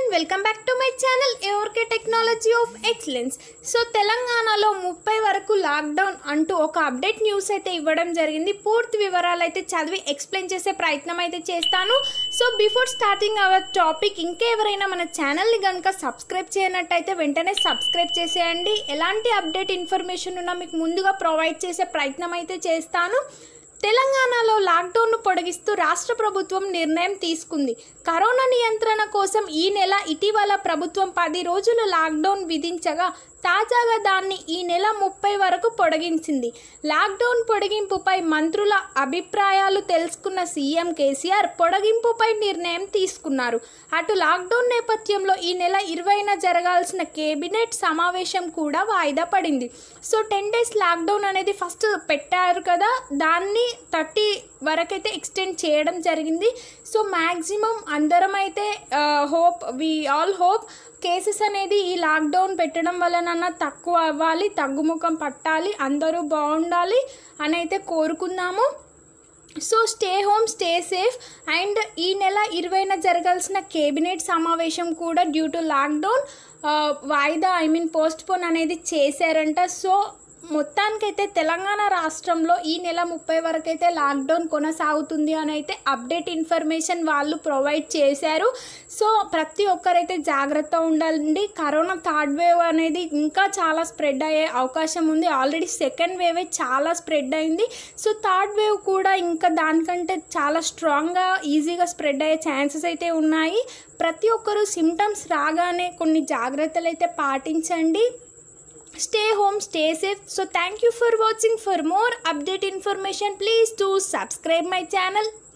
and welcome back to my channel ARK technology of excellence so తెలంగాణలో ముప్పై వరకు lockdown అంటూ ఒక అప్డేట్ న్యూస్ అయితే ఇవ్వడం జరిగింది పూర్తి వివరాలు అయితే చదివి ఎక్స్ప్లెయిన్ చేసే ప్రయత్నం అయితే చేస్తాను so before starting our topic ఇంకెవరైనా మన ఛానల్ని కనుక సబ్స్క్రైబ్ చేయనట్టయితే వెంటనే సబ్స్క్రైబ్ చేసేయండి ఎలాంటి అప్డేట్ ఇన్ఫర్మేషన్ ఉన్నా మీకు ముందుగా ప్రొవైడ్ చేసే ప్రయత్నం అయితే చేస్తాను తెలంగాణలో లాక్డౌన్ను పొడిగిస్తూ రాష్ట్ర ప్రభుత్వం నిర్ణయం తీసుకుంది కరోనా నియంత్రణ కోసం ఈ నెల ఇటీవల ప్రభుత్వం పది రోజులు లాక్డౌన్ విధించగా తాజాగా దాన్ని ఈ నెల ముప్పై వరకు పొడిగించింది లాక్డౌన్ పొడిగింపుపై మంత్రుల అభిప్రాయాలు తెలుసుకున్న సీఎం కేసీఆర్ పొడిగింపుపై నిర్ణయం తీసుకున్నారు అటు లాక్డౌన్ నేపథ్యంలో ఈ నెల ఇరవైన జరగాల్సిన కేబినెట్ సమావేశం కూడా వాయిదా పడింది సో టెన్ డేస్ లాక్డౌన్ అనేది ఫస్ట్ పెట్టారు కదా దాన్ని థర్టీ వరకైతే ఎక్స్టెండ్ చేయడం జరిగింది సో మ్యాక్సిమం అందరం అయితే hope we all hope cases అనేది ఈ లాక్డౌన్ పెట్టడం వలన తక్కువ అవ్వాలి తగ్గుముఖం పట్టాలి అందరూ బాగుండాలి అని అయితే కోరుకుందాము so stay home stay safe and ఈ నెల ఇరవైన జరగాల్సిన కేబినెట్ సమావేశం కూడా డ్యూ టు లాక్డౌన్ వాయిదా ఐ మీన్ పోస్ట్ పోన్ అనేది చేశారంట సో మొత్తానికైతే తెలంగాణ రాష్ట్రంలో ఈ నెల ముప్పై వరకు అయితే లాక్డౌన్ కొనసాగుతుంది అని అయితే అప్డేట్ ఇన్ఫర్మేషన్ వాళ్ళు ప్రొవైడ్ చేశారు సో ప్రతి ఒక్కరైతే జాగ్రత్త ఉండాలండి కరోనా థర్డ్ వేవ్ అనేది ఇంకా చాలా స్ప్రెడ్ అయ్యే అవకాశం ఉంది ఆల్రెడీ సెకండ్ వేవ్ చాలా స్ప్రెడ్ అయింది సో థర్డ్ వేవ్ కూడా ఇంకా దానికంటే చాలా స్ట్రాంగ్గా ఈజీగా స్ప్రెడ్ అయ్యే ఛాన్సెస్ అయితే ఉన్నాయి ప్రతి ఒక్కరూ సిమ్టమ్స్ రాగానే కొన్ని జాగ్రత్తలు అయితే పాటించండి stay home stay safe so thank you for watching for more update information please do subscribe my channel